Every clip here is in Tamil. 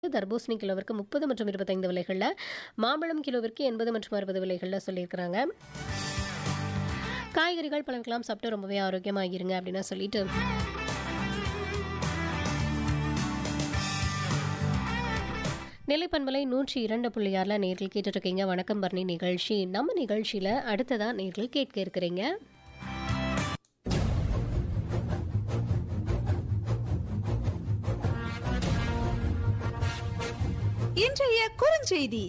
தர்பூசணி கிலோவிற்கு முப்பது மற்றும் இருபத்தைந்து விலைகளில் மாம்பழம் கிலோவிற்கு எண்பது மற்றும் அறுபது விலைகளில் சொல்லியிருக்கிறாங்க காய்கறிகள் பழங்கள்லாம் சாப்பிட்டு ரொம்பவே ஆரோக்கியமாக இருங்க அப்படின்னு சொல்லிட்டு நிலைப்பண்பலை நூற்றி இரண்டு புள்ளி ஆறில் நேர்கள் கேட்டுட்ருக்கீங்க வணக்கம் பர்ணி நிகழ்ச்சி நம்ம நிகழ்ச்சியில் அடுத்ததாக நேர்கள் கேட்க இருக்கிறீங்க இன்றைய குறுஞ்செய்தி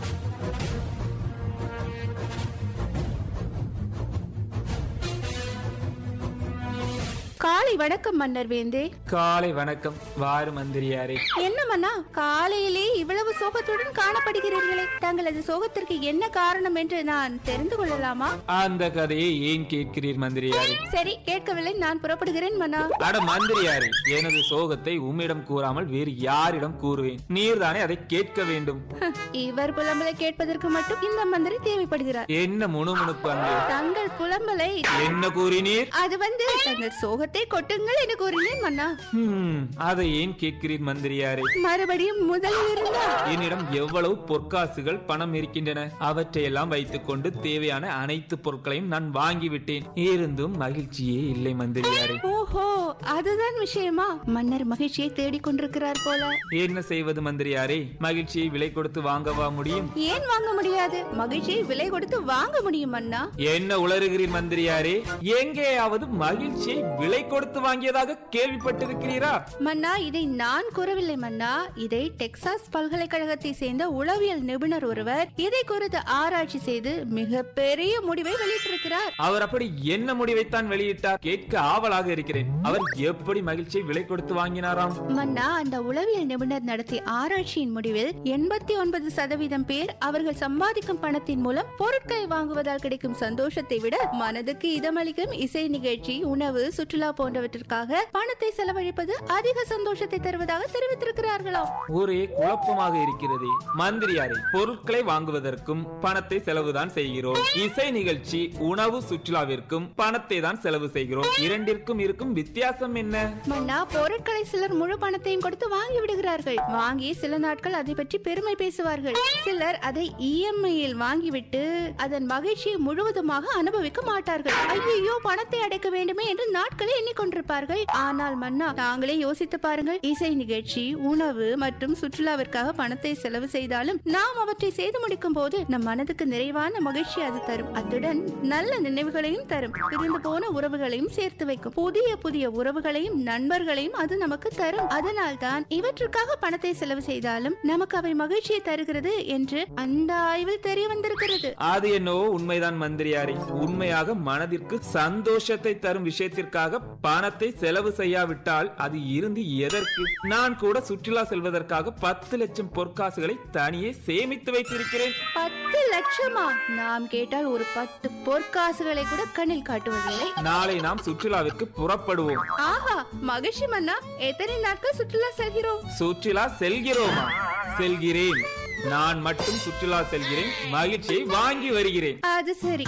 காலை வணக்கம் மன்னர் வேந்தே காலை வணக்கம் வாரு மந்திரியாரே என்ன மன்னா காலையிலே இவ்வளவு சோகத்துடன் காணப்படுகிறீர்களே தங்களது சோகத்திற்கு என்ன காரணம் என்று நான் தெரிந்து கொள்ளலாமா அந்த கதையை ஏன் கேட்கிறீர் மந்திரியாரே சரி கேட்கவில்லை நான் புறப்படுகிறேன் மன்னா அட மந்திரியாரே எனது சோகத்தை உம்மிடம் கூறாமல் வேறு யாரிடம் கூறுவேன் நீர்தானே அதை கேட்க வேண்டும் இவர் புலம்பலை கேட்பதற்கு மட்டும் இந்த மந்திரி தேவைப்படுகிறார் என்ன முணுமுணுப்பு அங்கே தங்கள் புலம்பலை என்ன கூறினீர் அது வந்து தங்கள் சோகத்தை கொட்டுங்கள் என்று கூறினேன் மன்னா ஹம், அதை ஏன் கேட்கிறீர் மந்திரியாரே மறுபடியும் முதலில் இருந்தா என்னிடம் எவ்வளவு பொற்காசுகள் பணம் இருக்கின்றன அவற்றையெல்லாம் வைத்துக் கொண்டு தேவையான அனைத்து பொருட்களையும் நான் வாங்கிவிட்டேன் இருந்தும் மகிழ்ச்சியே இல்லை மந்திரியாரே ஓஹோ அதுதான் விஷயமா மன்னர் மகிழ்ச்சியை தேடிக் கொண்டிருக்கிறார் போல என்ன செய்வது மந்திரியாரே மகிழ்ச்சியை விலை கொடுத்து வாங்கவா முடியும் ஏன் வாங்க முடியாது மகிழ்ச்சியை விலை கொடுத்து வாங்க முடியும் அண்ணா என்ன உளறுகிறீர் மந்திரியாரே எங்கேயாவது மகிழ்ச்சியை விலை கொடுத்து வாங்கியதாக கேள்விப்பட்டிருக்கிறீரா மன்னா இதை நான் கூறவில்லை மன்னா இதை டெக்சாஸ் பல்கலைக்கழகத்தை சேர்ந்த உளவியல் நிபுணர் ஒருவர் இதை குறித்து ஆராய்ச்சி செய்து மிக பெரிய முடிவை வெளியிட்டிருக்கிறார் அவர் அப்படி என்ன முடிவைத்தான் வெளியிட்டார் கேட்க ஆவலாக இருக்கிறேன் அவர் எப்படி மகிழ்ச்சியை விலை கொடுத்து வாங்கினாராம் மன்னா அந்த உளவியல் நிபுணர் நடத்திய ஆராய்ச்சியின் முடிவில் எண்பத்தி ஒன்பது சதவீதம் பேர் அவர்கள் சம்பாதிக்கும் பணத்தின் மூலம் பொருட்களை வாங்குவதால் கிடைக்கும் சந்தோஷத்தை விட மனதுக்கு இதமளிக்கும் இசை நிகழ்ச்சி உணவு சுற்றுலா போன்றவற்றிற்காக பணத்தை செலவழிப்பது அதிக சந்தோஷத்தை தருவதாக தெரிவித்திருக்கிறார்களாம் ஒரே குழப்பமாக இருக்கிறது மந்திரியாரே பொருட்களை வாங்குவதற்கும் பணத்தை செலவுதான் செய்கிறோம் இசை நிகழ்ச்சி உணவு சுற்றுலாவிற்கும் பணத்தை தான் செலவு செய்கிறோம் இரண்டிற்கும் இருக்கும் வித்தியாசம் என்ன மன்னா பொருட்களை சிலர் முழு பணத்தையும் கொடுத்து வாங்கி விடுகிறார்கள் வாங்கி சில நாட்கள் அதை பற்றி பெருமை பேசுவார்கள் சிலர் அதை இஎம்ஐயில் வாங்கிவிட்டு அதன் மகிழ்ச்சியை முழுவதுமாக அனுபவிக்க மாட்டார்கள் ஐயோ பணத்தை அடைக்க வேண்டுமே என்று நாட்களை எண்ணிக்கொண்டிருப்பார்கள் ஆனால் மன்னா நாங்களே யோசித்து பாருங்கள் இசை நிகழ்ச்சி உணவு மற்றும் சுற்றுலாவிற்காக பணத்தை செலவு செய்தாலும் நாம் அவற்றை செய்து முடிக்கும் போது நம் மனதுக்கு நிறைவான மகிழ்ச்சி அது தரும் அத்துடன் நல்ல நினைவுகளையும் தரும் பிரிந்து போன உறவுகளையும் சேர்த்து வைக்கும் புதிய புதிய உறவுகளையும் நண்பர்களையும் அது நமக்கு தரும் அதனால் தான் இவற்றுக்காக பணத்தை செலவு செய்தாலும் நமக்கு அவை மகிழ்ச்சியை தருகிறது என்று அந்த ஆய்வில் தெரிய வந்திருக்கிறது அது என்னவோ உண்மைதான் மந்திரியாரே உண்மையாக மனதிற்கு சந்தோஷத்தை தரும் விஷயத்திற்காக பணத்தை செலவு செய்யாவிட்டால் அது இருந்து எதற்கு நான் கூட சுற்றுலா செல்வதற்காக பத்து லட்சம் பொற்காசுகளை தனியே சேமித்து வைத்திருக்கிறேன் பத்து லட்சமா நாம் கேட்டால் ஒரு பத்து பொற்காசுகளை கூட கண்ணில் காட்டுவதில்லை நாளை நாம் சுற்றுலாவிற்கு புறப்படுவோம் ஆஹா மகிழ்ச்சி மன்னா எத்தனை நாட்கள் சுற்றுலா செல்கிறோம் சுற்றுலா செல்கிறோமா செல்கிறேன் நான் மட்டும் சுற்றுலா செல்கிறேன் மகிழ்ச்சியை வாங்கி வருகிறேன் அது சரி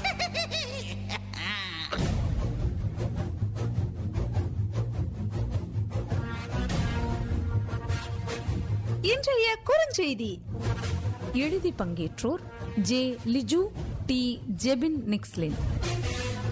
இன்றைய குறுஞ்செய்தி எழுதி பங்கேற்றோர் ஜே லிஜு டி ஜெபின் நிக்ஸ்லின்